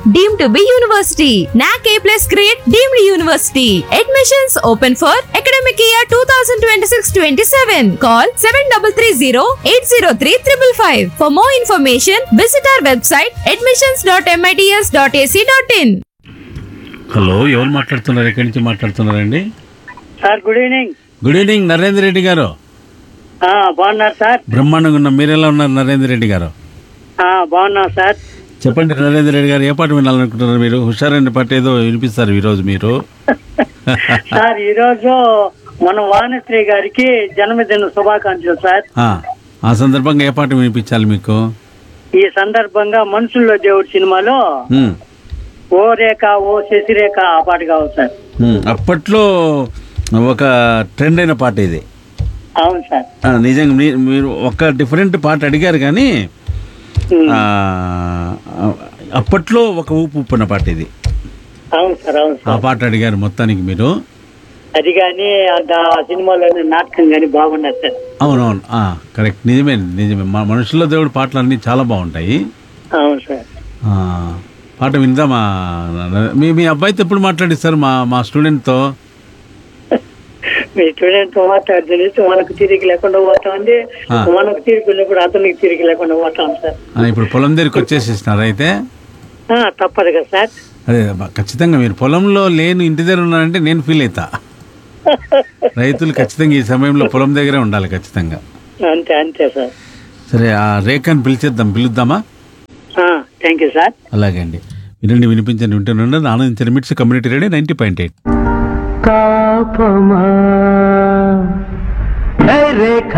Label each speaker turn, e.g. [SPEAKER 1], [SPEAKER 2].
[SPEAKER 1] deemed to be university. NAC A plus grade deemed university. Admissions open for academic year 2026-27. Call 7330-803-555. For more information, visit our website admissions.mits.ac.in.
[SPEAKER 2] Hello ఎవరు మాట్లాడుతున్నారు ఎక్కడి నుంచి మాట్లాడుతున్నారండి
[SPEAKER 3] sir good evening
[SPEAKER 2] good evening Narendra Reddy garu
[SPEAKER 3] ఆ, బాగున్నారు sir
[SPEAKER 2] బ్రహ్మాండంగా ఉన్నాం మీరు ఎలా ఉన్నారు నరేంద్ర రెడ్డి గారు
[SPEAKER 3] ఆ, బాగున్నాం సార్
[SPEAKER 2] చెప్పండి నరేంద్ర రెడ్డి గారు ఏ పాట వినాలనుకుంటున్నారు మీరు హుషారైన పాట ఏదో వినిపిస్తారు ఈరోజు మీరు
[SPEAKER 3] సార్ ఈరోజు మన వానశ్రీ గారికి జన్మదిన శుభాకాంక్షలు సార్
[SPEAKER 2] ఆ, ఆ సందర్భంగా ఏ పాట వినిపించాలి మీకు
[SPEAKER 3] ఈ సందర్భంగా మనుషుల్లో దేవుడు సినిమాలో
[SPEAKER 2] ఉమ్,
[SPEAKER 3] ఓ రేఖ ఓ శశిరేఖ ఆ పాట కావాలి సార్
[SPEAKER 2] ఉమ్, అప్పట్లో ఒక ట్రెండ్ అయిన పాట ఇది
[SPEAKER 3] అవును సార్
[SPEAKER 2] ఆ, నిజంగా మీ- మీరు ఒక డిఫరెంట్ పాట అడిగారు కానీ
[SPEAKER 3] ఉమ్,
[SPEAKER 2] ఆ, అప్పట్లో ఒక ఊపు ఉప్పున్న పాట ఇది
[SPEAKER 3] అవును సార్ అవును
[SPEAKER 2] ఆ
[SPEAKER 3] సార్
[SPEAKER 2] పాట అడిగారు మొత్తానికి మీరు
[SPEAKER 3] అది కానీ ఆ సినిమాలోని నాటకం కానీ బాగున్నారు సార్
[SPEAKER 2] అవునవును ఆ, కరెక్ట్ నిజమే నిజమే మా మనుషుల దేవుడు పాటలు అన్నీ చాలా బాగుంటాయి
[SPEAKER 3] అవును సార్
[SPEAKER 2] ఆ, పాట విందామా మీ మీ అబ్బాయితో ఎప్పుడు మాట్లాడిస్తారు మా మా స్టూడెంట్తో
[SPEAKER 3] మీ స్టూడెంట్ మాట్లాడుతుంది మనకు తిరిగి లేకుండా పోతామండి
[SPEAKER 2] ఆ.
[SPEAKER 3] మనకు తిరిగి ఉన్నప్పుడు అతనికి తిరిగి లేకుండా పోతాం సార్
[SPEAKER 2] ఆ, ఇప్పుడు పొలం దగ్గరికి వచ్చేసేసినారు అయితే
[SPEAKER 3] ఆ, తప్పదు కదా సార్
[SPEAKER 2] అదే బా- ఖచ్చితంగా మీరు పొలంలో లేను ఇంటి దగ్గర ఉన్నారంటే నేను ఫీల్ అవుతా రైతులు ఖచ్చితంగా ఈ సమయంలో పొలం దగ్గరే ఉండాలి ఖచ్చితంగా
[SPEAKER 3] అంతే అంతే సార్
[SPEAKER 2] సరే ఆ రేఖని పిలిచేద్దాం పిలుద్దామా
[SPEAKER 3] థ్యాంక్ యూ సార్
[SPEAKER 2] అలాగే అండి వినండి వినిపించండి వింటున్నాను ఆనందించిన MITS community radio ninety point eight
[SPEAKER 4] కాపమా రేఖ